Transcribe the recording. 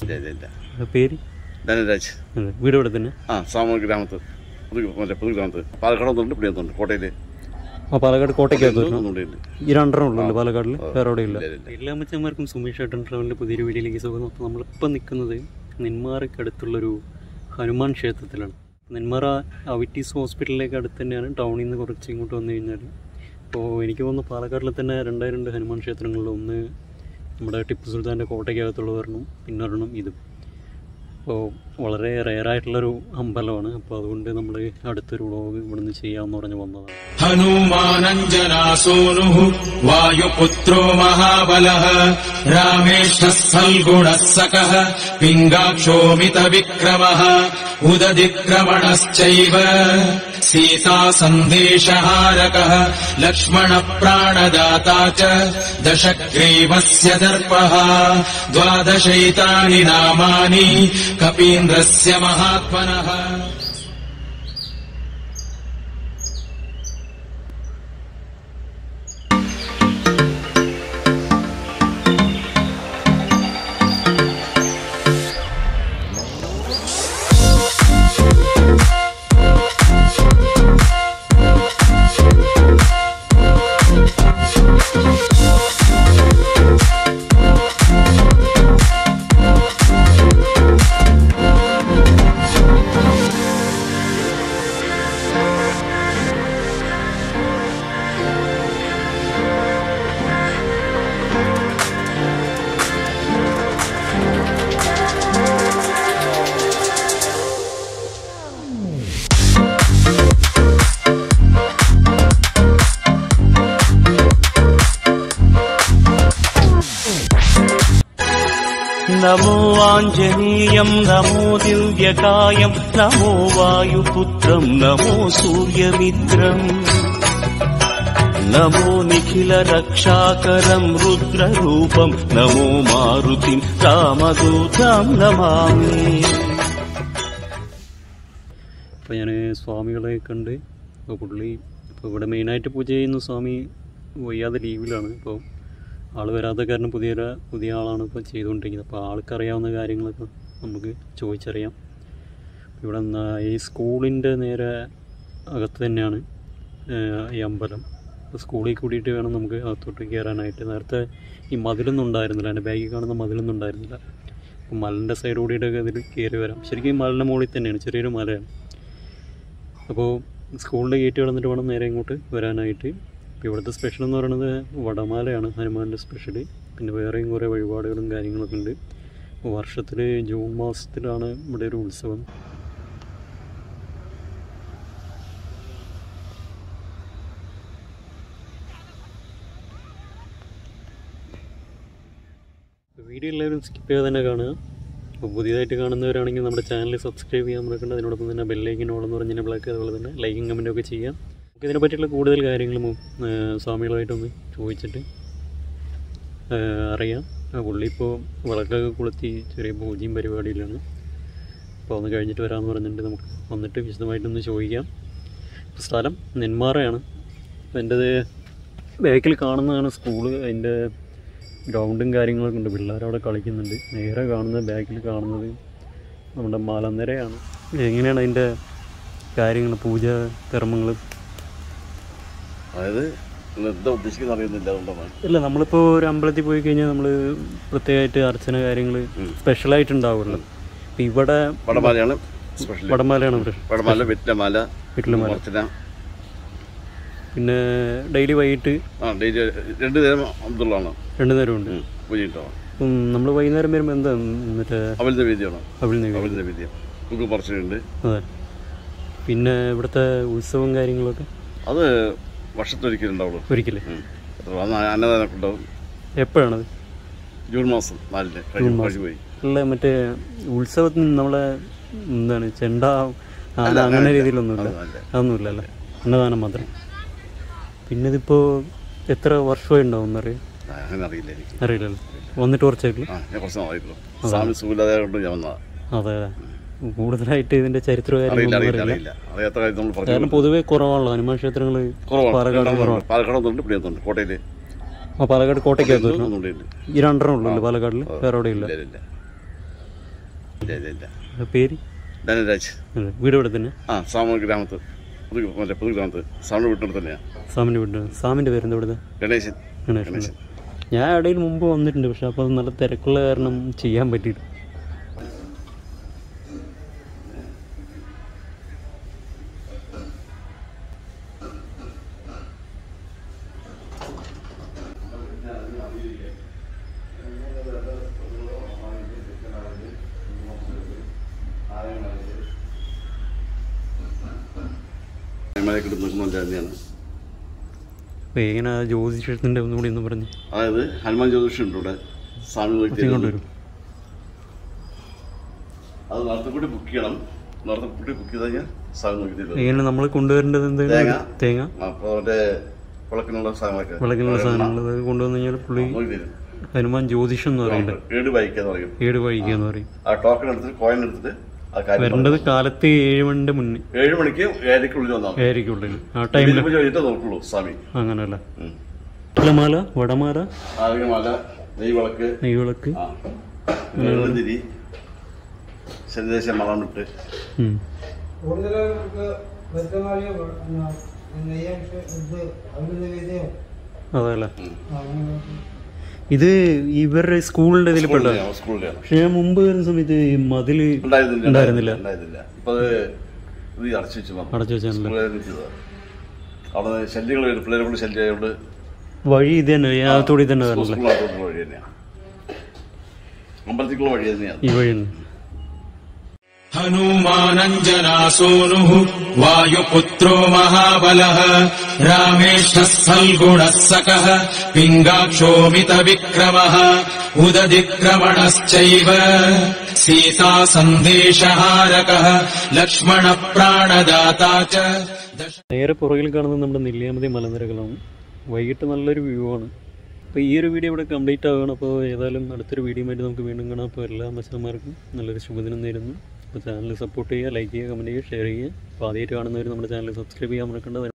ഇല്ല ഇല്ല ഇല്ല പേര് ധനരാജ് അതെ. വീട് ഇവിടെ തന്നെ ആ സാമൂഹ്യ ഗ്രാമത്ത് പുതു മറ്റേ പുതു ഗ്രാമത്ത് പാലക്കാട് ഒന്നുണ്ട് ഇവിടെ ഒന്നുണ്ട് കോട്ടയിൽ ആ പാലക്കാട് കോട്ടയ്ക്കകത്ത് വരണം ഒന്നുകൂടിയുണ്ട് ഈ രണ്ടെണ്ണം ഉള്ളൂ പാലക്കാടിൽ വേറെ എവിടെ ഇല്ല ഇല്ല, ഇല്ല. എല്ലാ അമ്മച്ചന്മാർക്കും സുമേഷ് ഏട്ടൻ ട്രാവലിൻ്റെ പുതിയൊരു വീഡിയോയിലേക്ക് സ്വാഗതം അപ്പോൾ നമ്മളിപ്പോൾ നിൽക്കുന്നത് നെന്മാറയ്ക്കടുത്തുള്ളൊരു ഹനുമാൻ ക്ഷേത്രത്തിലാണ് നെന്മാറ അവിറ്റീസ് ഹോസ്പിറ്റലിലേക്ക് അടുത്ത് തന്നെയാണ് ടൗണിൽ നിന്ന് കുറച്ച് ഇങ്ങോട്ട് വന്നു കഴിഞ്ഞാൽ അപ്പോൾ എനിക്ക് തോന്നുന്നു പാലക്കാടിൽ തന്നെ രണ്ടേ രണ്ട് ഹനുമാൻ ക്ഷേത്രങ്ങളിൽ ഒന്ന് നമ്മുടെ ടിപ്പു സുൽത്താൻ്റെ കോട്ടയ്ക്കകത്തുള്ള ഒരെണ്ണം പിന്നെ ഒരെണ്ണം ഇതും അപ്പോൾ വളരെ റെയറായിട്ടുള്ളൊരു അമ്പലമാണ് അപ്പോൾ അതുകൊണ്ട് നമ്മൾ അടുത്തൊരു വ്ളോഗ് ഇവിടുന്ന് ചെയ്യാമെന്ന് പറഞ്ഞ് വന്നതാണ് हनूमानञ्जनासूनुः वायुपुत्रो महाबलः रामेशः सल्गुणः सकः पिङ्गाक्षोमितविक्रमः उदधिक्रमणश्चैव सीतासन्देशहारकः लक्ष्मणप्राणदाता च दशग्रीवस्य दर्पः द्वादशैतानि नामानि कपीन्द्रस्य महात्मनः നമോ ആഞ്ജനേയം നമോ ദിവ്യകായം നമോ വായുപുത്രം നമോ സൂര്യമിത്രം നമോ നിഖില രക്ഷാകരം രുദ്രരൂപം നമോ മാരുതിം രാമദൂതം നമാമി അപ്പോൾ ഞാൻ സ്വാമികളെ കണ്ട് അപ്പോൾ പുള്ളി ഇപ്പോൾ ഇവിടെ മെയിനായിട്ട് പൂജ ചെയ്യുന്ന സ്വാമി വയ്യാതെ ലീവിലാണ് അപ്പോൾ ആൾ വരാത്ത കാരണം പുതിയ പുതിയ ആളാണ് ഇപ്പോൾ ചെയ്തുകൊണ്ടിരിക്കുന്നത് അപ്പോൾ ആൾക്കറിയാവുന്ന കാര്യങ്ങളൊക്കെ നമുക്ക് ചോദിച്ചറിയാം ഇവിടെ ന- ഈ സ്കൂളിൻ്റെ നേരെ അകത്ത് തന്നെയാണ് ഏഹ്, ഈ അമ്പലം അപ്പോൾ സ്കൂളിൽ കൂടിയിട്ട് വേണം നമുക്ക് അകത്തോട്ട് കയറാനായിട്ട് നേരത്തെ ഈ മതിലൊന്നും ഉണ്ടായിരുന്നില്ല എൻ്റെ ബാഗിൽ കാണുന്ന മതിലൊന്നും ഉണ്ടായിരുന്നില്ല അപ്പോൾ മലിൻ്റെ സൈഡ് കൂടിയിട്ടൊക്കെ ഇതിൽ കയറി വരാം ശരിക്കും ഈ മലിൻ്റെ മുകളിൽ തന്നെയാണ് ചെറിയൊരു മലയാണ് അപ്പോൾ സ്കൂളിൻ്റെ ഗേറ്റ് കടന്നിട്ട് വേണം നേരെ ഇങ്ങോട്ട് വരാനായിട്ട് ഇപ്പോൾ ഇവിടുത്തെ സ്പെഷ്യൽ എന്ന് പറയുന്നത് വടമാലയാണ് ഹനുമാൻ്റെ സ്പെഷ്യൽ പിന്നെ വേറെയും കുറേ വഴിപാടുകളും കാര്യങ്ങളൊക്കെ ഉണ്ട് വർഷത്തിൽ ജൂൺ മാസത്തിലാണ് ഇവിടെ ഒരു ഉത്സവം വീഡിയോ എല്ലാവരും സ്കിപ്പ് ചെയ്യാതെ തന്നെ കാണുക അപ്പോൾ പുതിയതായിട്ട് കാണുന്നവരാണെങ്കിൽ നമ്മുടെ ചാനൽ സബ്സ്ക്രൈബ് ചെയ്യാൻ മറക്കണ്ട അതിനോടൊപ്പം തന്നെ ബെല്ലൈക്കൻ ഓളെന്ന് പറഞ്ഞ ബ്ലാക്ക് അതുപോലെ തന്നെ ലൈക്കും കമൻറ്റും ഒക്കെ ചെയ്യാം നമുക്ക് ഇതിനെ പറ്റിയുള്ള കൂടുതൽ കാര്യങ്ങളും ആ, സ്വാമികളുമായിട്ടൊന്ന് ചോദിച്ചിട്ട് ആ, അറിയാം ആ, പുള്ളി ഇപ്പോൾ വിളക്കൊക്കെ കൊളുത്തി ചെറിയ പൂജയും പരിപാടിയിലാണ് അപ്പോൾ ഒന്ന് കഴിഞ്ഞിട്ട് വരാമെന്ന് പറഞ്ഞിട്ട് നമുക്ക് വന്നിട്ട് വിശദമായിട്ടൊന്ന് ചോദിക്കാം സ്ഥലം നെന്മാറയാണ് അപ്പോൾ എൻ്റെത് ബാക്കിൽ കാണുന്നതാണ് സ്കൂള് അതിൻ്റെ ഗ്രൗണ്ടും കാര്യങ്ങളൊക്കെ ഉണ്ട് പിള്ളേർ അവിടെ കളിക്കുന്നുണ്ട് നേരെ കാണുന്ന ബാക്കിൽ കാണുന്നത് നമ്മുടെ മലനിരയാണ് എങ്ങനെയാണ് അതിൻ്റെ കാര്യങ്ങൾ പൂജ കർമ്മങ്ങൾ അതായത് നിങ്ങൾ എന്താ ഉദ്ദേശിക്കുന്ന അറിയുന്നില്ല അതുകൊണ്ടാണ് ഇല്ല നമ്മളിപ്പോൾ ഒരു അമ്പലത്തിൽ പോയി കഴിഞ്ഞാൽ നമ്മൾ പ്രത്യേകമായിട്ട് അർച്ചന കാര്യങ്ങൾ സ്പെഷ്യലായിട്ട് ഉണ്ടാവുമല്ലോ ഇപ്പം ഇവിടെ വടമാലയാണ് സ്പെഷ്യൽ വടമാലയാണ് പ്രശ്നം വടമാല വെറ്റിലമാല വീട്ടിലെ അർച്ചന പിന്നെ ഡെയിലി വൈകിട്ട് ആ ഡെയിലി രണ്ട് നേരം അബ്ദുള്ളാണ് രണ്ടു നേരമുണ്ട് പൂജ ഉണ്ടാവും അപ്പം നമ്മൾ വൈകുന്നേരം വരുമ്പോൾ എന്താ മറ്റേ അവലിൻ്റെ വീതിയാണ് അവിൽ നിന്ന് അവലിൻ്റെ വീതി നമുക്ക് പറച്ചിലുണ്ട് അതെ പിന്നെ ഇവിടുത്തെ ഉത്സവം കാര്യങ്ങളൊക്കെ അത് വർഷത്തൊരിക്കലുണ്ടാവുള്ളൂ ഒരിക്കലേ ഉം. അത്ര അന്ന് അന്നദാനമൊക്കെ ഉണ്ടാവും എപ്പോഴാണത് ജൂൺ മാസം നാലിന് കഴിഞ്ഞു കഴിഞ്ഞു പോയി അല്ല മറ്റേ ഉത്സവത്തിന് നമ്മളെ എന്താണ് ചെണ്ട ആന അങ്ങനെ രീതിയിലൊന്നുമില്ല അല്ല. അതൊന്നുമില്ല അല്ലേ അന്നദാനം മാത്രം പിന്നെ ഇതിപ്പോൾ എത്ര വർഷമായി ഉണ്ടാവും എന്നറിയാം ആ, അങ്ങനെ അറിയില്ല എനിക്ക് അറിയില്ലല്ലോ വന്നിട്ട് കുറച്ചേക്കില്ല ആ ഞാൻ കുറച്ച് നാളായിട്ടുള്ളൂ സ്വാമി സുഖമില്ലാതെ കൊണ്ട് ഞാൻ വന്നതാ അതെ അതെ കൂടുതലായിട്ട് ഇതിന്റെ ചരിത്ര അറിയില്ല കാര്യങ്ങളൊന്നും അറിയില്ല അറിയില്ല അറിയില്ല അറിയാത്ത കാര്യം നമ്മൾ കാരണം പറഞ്ഞു പൊതുവെ കുറവാണല്ലോ ഹനുമാൻ ക്ഷേത്രങ്ങൾ കുറവാണ് പാലക്കാട് രണ്ടെണ്ണം കുറവാണ് ഉണ്ട്. പാലക്കാട് ഒന്നുണ്ട് ഇവിടെ ഒന്നുണ്ട് കോട്ടയിൽ ആ പാലക്കാട് കോട്ടയ്ക്കകത്ത് വരണം ഒന്നുണ്ട് ഈ രണ്ടെണ്ണം ഉള്ളൂ പാലക്കാടിൽ വേറെ എവിടെ ഇല്ല ഇല്ല ഇല്ല ഇല്ല ഇല്ല ഇല്ല ആ, പേര് ധനരാജ് അതെ വീട് ഇവിടെ തന്നെ ആ സാമൂഹ്യ ഗ്രാമത്ത് പുതു മറ്റേ പുതു ഗ്രാമത്ത് സാമൂഹ്യ വീട്ടിനടുത്ത് തന്നെയാണ് സാമിൻ്റെ വീട് സാമിൻ്റെ പേരെന്താ ഇവിടുത്തെ ഗണേശൻ ഗണേശൻ ഗണേശൻ ഞാൻ ഇടയിൽ മുമ്പ് വന്നിട്ടുണ്ട് പക്ഷെ അപ്പോൾ അത് നല്ല തിരക്കുള്ള കാരണം ചെയ്യാൻ പറ്റിയിട്ട് മലയൊക്കെ നിൽക്കുന്ന തന്നെയാണ് അപ്പോൾ എങ്ങനെ ജ്യോതിഷത്തിൻ്റെ ഒന്നും കൂടി ഒന്ന് പറഞ്ഞ് അതായത് ഹനുമാൻ ജ്യോതിഷി ഉണ്ട് ഇവിടെ സ്വാമി നോക്കി ഇങ്ങോട്ട് തരുന്നത്. വരും അത് നേരത്തെ കൂടി ബുക്ക് ചെയ്യണം നേരത്തെ കൂടി ബുക്ക് ചെയ്ത് കഴിഞ്ഞാൽ സ്വാമി നോക്കി തരും എങ്ങനെ നമ്മൾ കൊണ്ടുവരേണ്ടത് എന്തെങ്കിലും തേങ്ങ. തേങ്ങ അപ്പോൾ അവൻ്റെ വിളക്കിനുള്ള സാധനങ്ങളൊക്കെ വിളക്കിനുള്ള സാധനങ്ങൾ അത് കൊണ്ടുവന്നു കഴിഞ്ഞാൽ പുള്ളി നോക്കി തരും ഹനുമാൻ ജ്യോതിഷം എന്ന് പറയുന്നത് ഏട് വായിക്കാന്ന് പറയും ഏട് വൈകിക്കുക എന്ന് പറയും ആ ടോക്കൺ എടുത്തിട്ട് കോയിൻ എടുത്തിട്ട് ആ കാര്യം വരേണ്ടത് കാലത്ത് ഏഴ് മണിൻ്റെ മുന്നേ പറയും. ഏഴ് മണിക്ക് ഏഴരയ്ക്കുള്ളിൽ വന്നാൽ ഏഴരയ്ക്കുള്ളിൽ ആ ടൈമിൽ ഇതിന് പൂജ കഴിഞ്ഞിട്ട് നോക്കുള്ളൂ സ്വാമി അങ്ങനല്ല ഉം. ഇലമാല വടമാല ആദ്യം മല നെയ്വിളക്ക് നെയ്വിളക്ക് ആ തിരി സന്ദേശം മറന്നിട്ട് ഉം. കൂടുതൽ നമുക്ക് വ്യക്തമായ നെയ്യാംശം ഇത് അവിടുന്ന് വിധയോ അതല്ല ഇത് ഇവരുടെ സ്കൂളിന്റെ ഇതിൽ പെട്ട സ്കൂളിലാണ് പക്ഷെ ഞാൻ മുമ്പ് വരുന്ന സമയത്ത് ഈ മതില് ഉണ്ടായിരുന്നില്ല ഉണ്ടായിരുന്നില്ല ഉണ്ടായിരുന്നില്ല ഇപ്പൊ അത് ഇത് അടച്ചു വെച്ച് വന്നു. അടച്ചു വെച്ചാണല്ലോ സ്കൂളുകാര് ചെയ്തതാ. അവിടെ ശല്യങ്ങൾ വരും പിള്ളേരെ കൊണ്ട് ശല്യം ആയതുകൊണ്ട് വഴി ഇത് തന്നെ അകത്തോടി തന്നെ വരണല്ലേ സ്കൂളിനകത്തോട്ടുള്ള വഴി തന്നെയാണ് അമ്പലത്തിക്കുള്ള വഴി തന്നെയാണ് ഈ വഴി തന്നെ हनूमानञ्जनासूनुः वायुपुत्रो महाबलः रामेशः सल्गुणः सकः पिङ्गाक्षोमितविक्रमः उदधिक्रमणश्चैव सीतासन्देशहारकः लक्ष्मणप्राणदाता च दश നേരെ പുറകിൽ കാണുന്നത് നമ്മുടെ നെല്ലിയാമതി മലനിരകളാണ് വൈകിട്ട് നല്ലൊരു വ്യൂ ആണ് അപ്പോൾ ഈ ഒരു വീഡിയോ ഇവിടെ കംപ്ലീറ്റ് ആവുകയാണ് അപ്പോൾ ഏതായാലും അടുത്തൊരു വീഡിയോ ആയിട്ട് നമുക്ക് വീണ്ടും കാണാം അപ്പോൾ എല്ലാ മത്സരന്മാർക്കും നല്ലൊരു ശുഭദിനം നേരുന്നു അപ്പോൾ ചാനൽ സപ്പോർട്ട് ചെയ്യുക ലൈക്ക് ചെയ്യുക കമൻറ്റ് ചെയ്യുക ഷെയർ ചെയ്യുക അപ്പോൾ ആദ്യമായിട്ട് കാണുന്നവർ നമ്മുടെ ചാനൽ സബ്സ്ക്രൈബ് ചെയ്യാൻ മറക്കേണ്ടത്